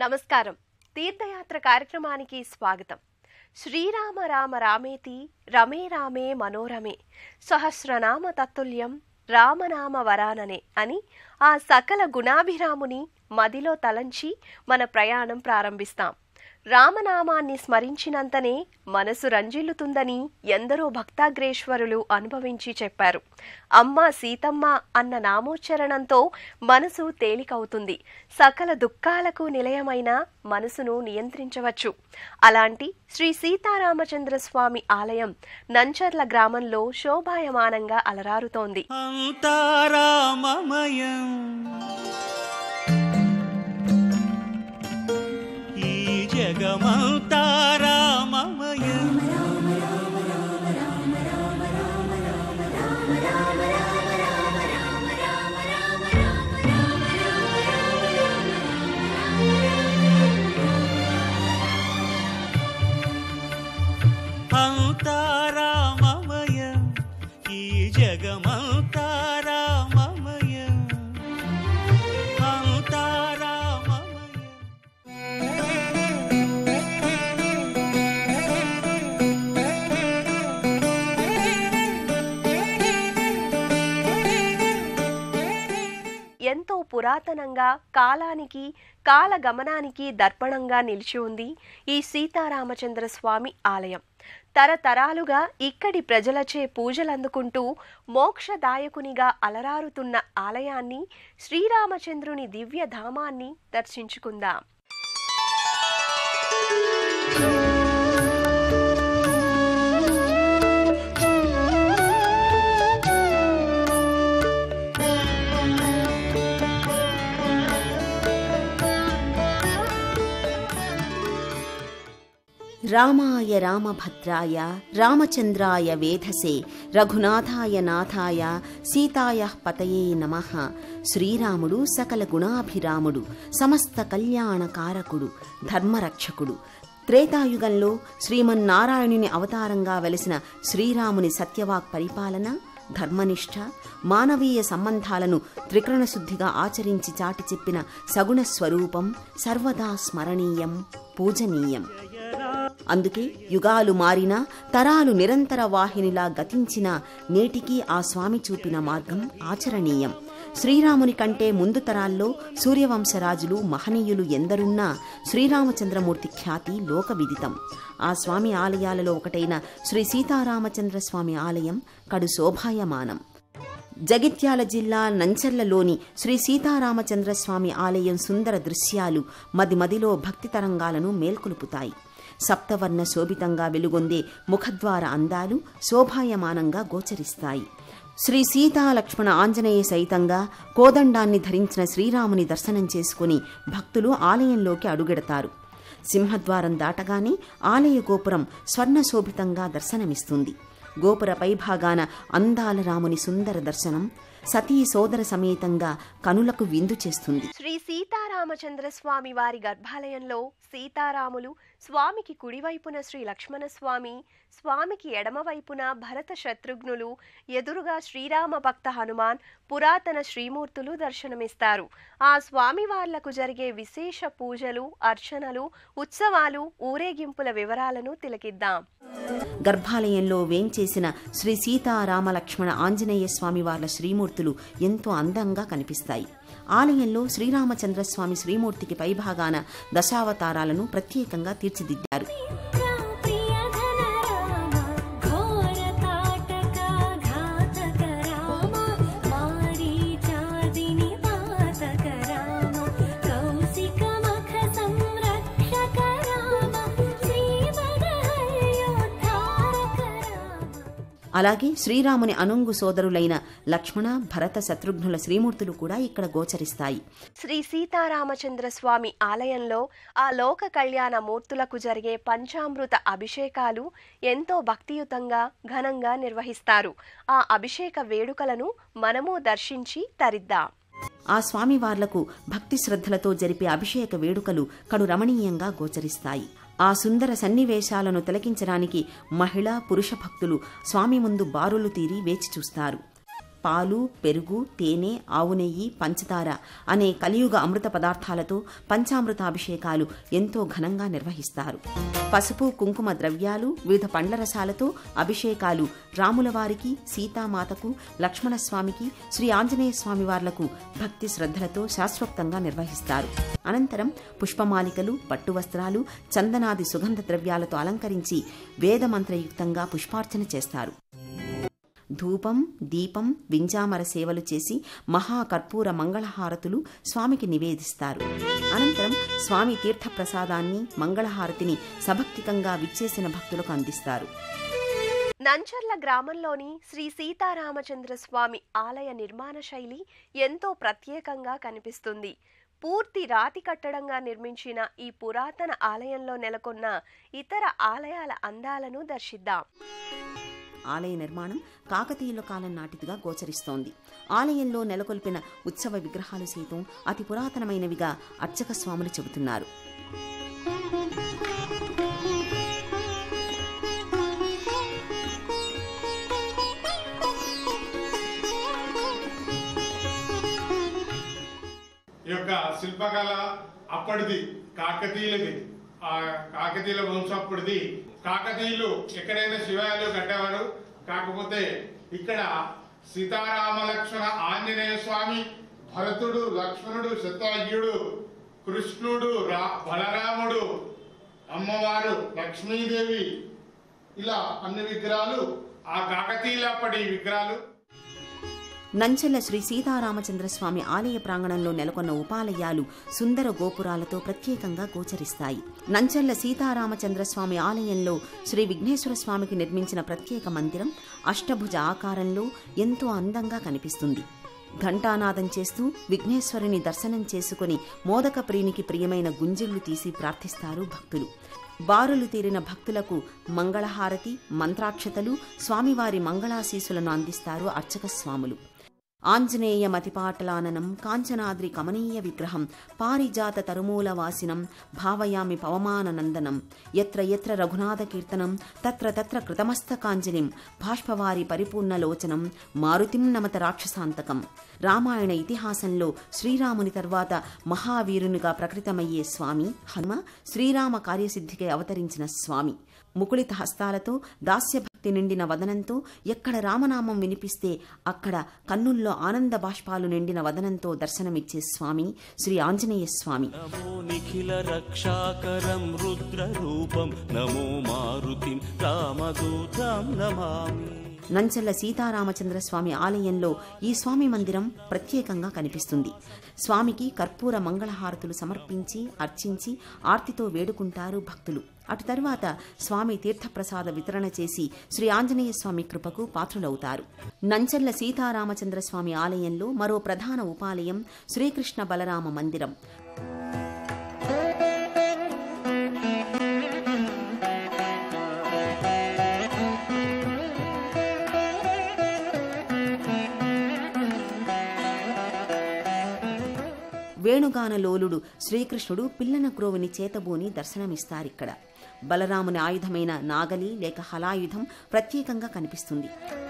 నమస్కారం తీర్థయాత్ర కార్యక్రమానికి స్వాగతం శ్రీరామ రామ రామేతి రమే రామే మనోరమే సహస్రనామ తత్తుల్యం రామనామ వరాననే అని ఆ సకల గుణాభిరాముని మదిలో తలంచి మన ప్రయాణం ప్రారంభిస్తాం రామనామాన్ని స్మరించినంతనే మనసు రంజిల్లుతుందని ఎందరో భక్తాగ్రేశ్వరులు అనుభవించి చెప్పారు అమ్మ సీతమ్మ అన్న నామోచ్చరణంతో మనసు తేలికవుతుంది సకల దుఃఖాలకు నిలయమైన మనసును నియంత్రించవచ్చు అలాంటి శ్రీ సీతారామచంద్ర స్వామి ఆలయం నంచర్ల గ్రామంలో శోభాయమానంగా అలరారుతోంది అంతారామమయం ఈ జగమంతారామమయం అంతారామమయం ఈ జగమంతారామమయం అంతారామమయం ఎంతో పురాతనంగా కాలానికి కాల గమనానికి దర్పణంగా నిలిచి ఉంది ఈ సీతారామచంద్ర స్వామి ఆలయం తరతరాలుగా ఇక్కడి ప్రజలచే పూజలందుకుంటూ మోక్షదాయకునిగా అలరారుతున్న ఆలయాన్ని శ్రీరామచంద్రుని దివ్య ధామాన్ని దర్శించుకుందాం రామాయ రామభద్రాయ రామచంద్రాయ వేధసే రఘునాథాయ నాథాయ సీతాయ పతయే నమ శ్రీరాముడు సకల గుణాభిరాముడు సమస్త కళ్యాణకారకుడు ధర్మరక్షకుడు త్రేతాయుగంలో శ్రీమన్నారాయణుని అవతారంగా వెలిసిన శ్రీరాముని సత్యవాక్ పరిపాలన ధర్మనిష్ట మానవీయ సంబంధాలను త్రికరణశుద్ధిగా ఆచరించి చాటి చెప్పిన సగుణ స్వరూపం సర్వదా స్మరణీయం పూజనీయం అందుకే యుగాలు మారినా తరాలు నిరంతర వాహినిలా గతించిన నేటికీ ఆ స్వామి చూపిన మార్గం ఆచరణీయం శ్రీరాముని కంటే ముందు తరాల్లో సూర్యవంశరాజులు మహనీయులు ఎందరున్నా శ్రీరామచంద్రమూర్తి ఖ్యాతి లోకవిదితం ఆ స్వామి ఆలయాలలో ఒకటైన శ్రీ సీతారామచంద్ర స్వామి ఆలయం కడు శోభాయమానం జగిత్యాల జిల్లా నంచర్లలోని శ్రీ సీతారామచంద్ర స్వామి ఆలయం సుందర దృశ్యాలు మది మదిలో భక్తి తరంగాలను మేల్కొలుపుతాయి సప్తవర్ణ శోభితంగా వెలుగొందే ముఖద్వార అందాలు శోభాయమానంగా గోచరిస్తాయి శ్రీ సీతా లక్ష్మణ ఆంజనేయ సైతంగా కోదండాన్ని ధరించిన శ్రీరాముని దర్శనం చేసుకుని భక్తులు ఆలయంలోకి అడుగెడతారు సింహద్వారం దాటగానే ఆలయ గోపురం స్వర్ణశోభితంగా దర్శనమిస్తుంది గోపుర పైభాగాన అందాల రాముని సుందర దర్శనం సతీ సోదర సమేతంగా కనులకు విందు చేస్తుంది శ్రీ సీతారామచంద్ర స్వామి వారి గర్భాలయంలో సీతారాములు స్వామికి కుడివైపున శ్రీ లక్ష్మణ స్వామి స్వామికి ఎడమవైపున భరత శత్రుఘ్నులు ఎదురుగా శ్రీరామ భక్త హనుమాన్ పురాతన శ్రీమూర్తులు దర్శనమిస్తారు ఆ స్వామి వార్లకు జరిగే విశేష పూజలు అర్చనలు ఉత్సవాలు ఊరేగింపుల వివరాలను తిలకిద్దాం గర్భాలయంలో వేంచేసిన శ్రీ సీతారామ లక్ష్మణ ఆంజనేయ స్వామి వార్ల శ్రీమూర్తులు ఎంతో అందంగా కనిపిస్తాయి ఆలయంలో శ్రీరామచంద్రస్వామి శ్రీమూర్తికి పైభాగాన దశావతారాలను ప్రత్యేకంగా తీర్చిదిద్దారు ప్రియధన రామ ఘోర తాటక ఘాతక రామ మారీచాదిని పాతక రామ కౌశిక మఖ సంరక్షక రామ శ్రీవరహర్యోద్ధారక రామ అలాగే శ్రీరాముని అనుంగు సోదరులైన లక్ష్మణ భరత శత్రుఘ్నుల శ్రీమూర్తులు కూడా ఇక్కడ గోచరిస్తాయి శ్రీ సీతారామచంద్ర స్వామి ఆలయంలో ఆ లోక కళ్యాణ మూర్తులకు జరిగే పంచామృత అభిషేకాలు ఎంతో భక్తియుతంగా ఘనంగా నిర్వహిస్తారు ఆ అభిషేక వేడుకలను మనము దర్శించి తరిద్దాం ఆ స్వామివార్లకు భక్తి శ్రద్ధలతో జరిపే అభిషేక వేడుకలు కడు రమణీయంగా గోచరిస్తాయి ఆ సుందర సన్నివేశాలను తిలకించడానికి మహిళా పురుష భక్తులు స్వామి ముందు బారులు తీరి వేచి చూస్తారు పాలు పెరుగు తేనె ఆవు నెయ్యి పంచదార అనే కలియుగ అమృత పదార్థాలతో పంచామృతాభిషేకాలు ఎంతో ఘనంగా నిర్వహిస్తారు పసుపు కుంకుమ ద్రవ్యాలు వివిధ పండ్ల రసాలతో అభిషేకాలు రాముల వారికి సీతామాతకు లక్ష్మణస్వామికి శ్రీ ఆంజనేయ స్వామి వార్లకు భక్తి శ్రద్ధలతో శాస్త్రోక్తంగా నిర్వహిస్తారు అనంతరం పుష్పమాలికలు పట్టు వస్త్రాలు చందనాది సుగంధ ద్రవ్యాలతో అలంకరించి వేదమంత్రయుక్తంగా పుష్పార్చన చేస్తారు ధూపం దీపం వింజామర సేవలు చేసి మహాకర్పూర మంగళహారతులు స్వామికి నివేదిస్తారు అనంతరం స్వామి తీర్థప్రసాదాన్ని మంగళహారతిని సభక్తికంగా విచ్చేసిన భక్తులకు అందిస్తారు నంచర్ల గ్రామంలోని శ్రీ సీతారామచంద్ర స్వామి ఆలయ నిర్మాణ శైలి ఎంతో ప్రత్యేకంగా కనిపిస్తుంది పూర్తి రాతి కట్టడంగా నిర్మించిన ఈ పురాతన ఆలయంలో నెలకొన్న ఇతర ఆలయాల అందాలను దర్శిద్దాం ఆలయ నిర్మాణం కాకతీయుల కాలం నాటిదిగా గోచరిస్తోంది ఆలయంలో నెలకొల్పిన ఉత్సవ విగ్రహాలు సైతం అతి పురాతనమైనవిగా అర్చక స్వాములు చెబుతున్నారు ఈ యొక్క శిల్పకళ అప్పటిది కాకతీయులది ఆ కాకతీయుల వంశప్పుడిది కాకతీయులు ఎక్కడైనా శివాలయాలు కట్టేవారు కాకపోతే ఇక్కడ సీతారామ లక్ష్మణ ఆంజనేయ స్వామి భరతుడు లక్ష్మణుడు శతాయుడు కృష్ణుడు రా బలరాముడు అమ్మవారు లక్ష్మీదేవి ఇలా అన్ని విగ్రహాలు ఆ కాకతీయులప్పటి విగ్రహాలు నంచెల్ల శ్రీ సీతారామచంద్ర స్వామి ఆలయ ప్రాంగణంలో నెలకొన్న ఉపాలయాలు సుందర గోపురాలతో ప్రత్యేకంగా గోచరిస్తాయి నంచెల్ల సీతారామచంద్ర స్వామి ఆలయంలో శ్రీ విఘ్నేశ్వర స్వామికి నిర్మించిన ప్రత్యేక మందిరం అష్టభుజ ఆకారంలో ఎంతో అందంగా కనిపిస్తుంది ఘంటానాదం చేస్తూ విఘ్నేశ్వరుని దర్శనం చేసుకుని మోదక ప్రియునికి ప్రియమైన గుంజిళ్లు తీసి ప్రార్థిస్తారు భక్తులు బారులు తీరిన భక్తులకు మంగళహారతి మంత్రాక్షతలు స్వామివారి మంగళాశీసులను అందిస్తారు అర్చక స్వాములు ఆంజనేయ మతిపాటలాననం కాంచనాద్రి కమనీయ విగ్రహం పారిజాత తరుమూల వాసినం భావయామి పవమాననందనం ఎత్ర ఎత్ర రఘునాథ కీర్తనం తత్ర తత్ర కృతమస్తకాంజలిం బాష్పవారి పరిపూర్ణలోచనం మారుతిం నమత రాక్షసాంతకం రామాయణ ఇతిహాసంలో శ్రీరాముని తర్వాత మహావీరునిగా ప్రకటితమయ్యే స్వామి హనుమ శ్రీరామ కార్యసిద్ధికై అవతరించిన స్వామి ముకుళిత హస్తాలతో దాస్యభక్తి నిండిన వదనంతో ఎక్కడ రామనామం వినిపిస్తే అక్కడ కన్నుల్లో ఆనంద బాష్పాలు నిండిన వదనంతో దర్శనమిచ్చే స్వామి శ్రీ ఆంజనేయ స్వామి నమో నిఖిల రక్షాకరం రుద్రరూపం నమో మారుతిం రామదూతం నమామి నంచల్ల సీతారామచంద్ర స్వామి ఆలయంలో ఈ స్వామి మందిరం ప్రత్యేకంగా కనిపిస్తుంది స్వామికి కర్పూర మంగళహారతులు సమర్పించి అర్చించి ఆర్తితో వేడుకుంటారు భక్తులు అటు తరువాత స్వామి తీర్థప్రసాద వితరణ చేసి శ్రీ ఆంజనేయ స్వామి కృపకు పాత్రులవుతారు నంచల్ల సీతారామచంద్ర స్వామి ఆలయంలో మరో ప్రధాన ఉపాలయం శ్రీకృష్ణ బలరామ మందిరం వేణుగానలోలుడు శ్రీకృష్ణుడు పిల్లన క్రోవిని చేతబూని దర్శనమిస్తారిక్కడ బలరాముని ఆయుధమైన నాగలి లేక హలాయుధం ప్రత్యేకంగా కనిపిస్తుంది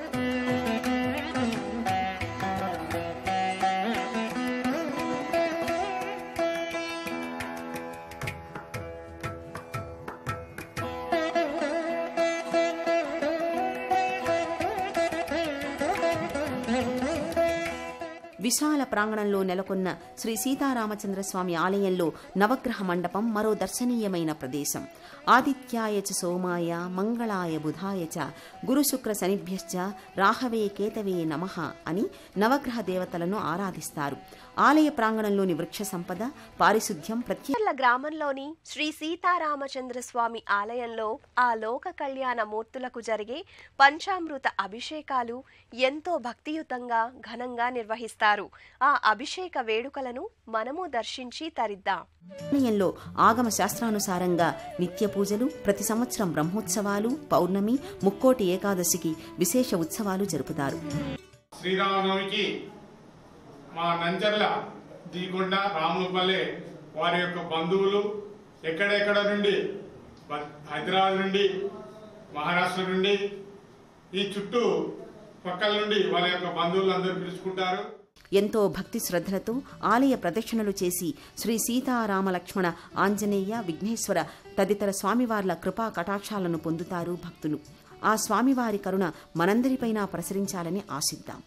విశాల ప్రాంగణంలో నెలకొన్న శ్రీ సీతారామచంద్ర స్వామి ఆలయంలో నవగ్రహ మండపం మరో దర్శనీయమైన ప్రదేశం ఆదిత్యాయ చ సోమాయ మంగళాయ బుధాయ చ గురుశుక్ర శనిభ్యశ్చ రాహవే కేతవే నమః అని నవగ్రహ దేవతలను ఆరాధిస్తారు ఆలయ ప్రాంగణంలోని వృక్ష సంపద పారిశుద్ధ్యం ప్రత్యేక చర్ల గ్రామంలోని శ్రీ సీతారామచంద్ర స్వామి ఆలయంలో ఆ లోక కళ్యాణ మూర్తులకు జరిగే పంచామృత అభిషేకాలు ఎంతో భక్తియుతంగా ఘనంగా నిర్వహిస్తారు ఆ అభిషేక వేడుకలను మనము దర్శించి తరిద్దాం ఆలయంలో ఆగమ శాస్త్రానుసారంగా నిత్య పూజలు ప్రతి సంవత్సరం బ్రహ్మోత్సవాలు పౌర్ణమి ముక్కోటి ఏకాదశికి విశేష ఉత్సవాలు జరుపుతారు శ్రీరామనవమికి మా నంజర్ల దీకొండ రాములపల్లె వారి యొక్క బంధువులు ఎక్కడెక్కడ నుండి బ- హైదరాబాద్ నుండి మహారాష్ట్ర నుండి ఈ చుట్టూ పక్కల నుండి వాళ్ళ యొక్క బంధువులు అందరూ పిలుచుకుంటారు ఎంతో భక్తి శ్రద్ధలతో ఆలయ ప్రదక్షిణలు చేసి శ్రీ సీతారామ లక్ష్మణ ఆంజనేయ విఘ్నేశ్వర తదితర స్వామివార్ల కృపా కటాక్షాలను పొందుతారు భక్తులు ఆ స్వామివారి కరుణ మనందరిపైన ప్రసరించాలని ఆశిద్దాం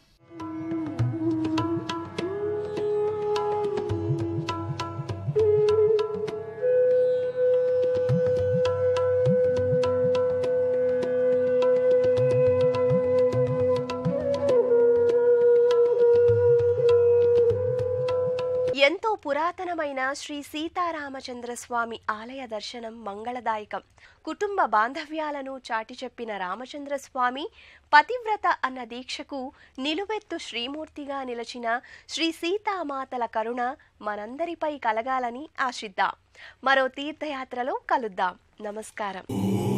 ఎంతో పురాతనమైన శ్రీ సీతారామచంద్ర స్వామి ఆలయ దర్శనం మంగళదాయకం కుటుంబ బాంధవ్యాలను చాటి చెప్పిన రామచంద్ర స్వామి పతివ్రత అన్న దీక్షకు నిలువెత్తు శ్రీమూర్తిగా నిలిచిన శ్రీ సీతామాతల కరుణ మనందరిపై కలగాలని ఆశిద్దాం మరో తీర్థయాత్రలో కలుద్దాం నమస్కారం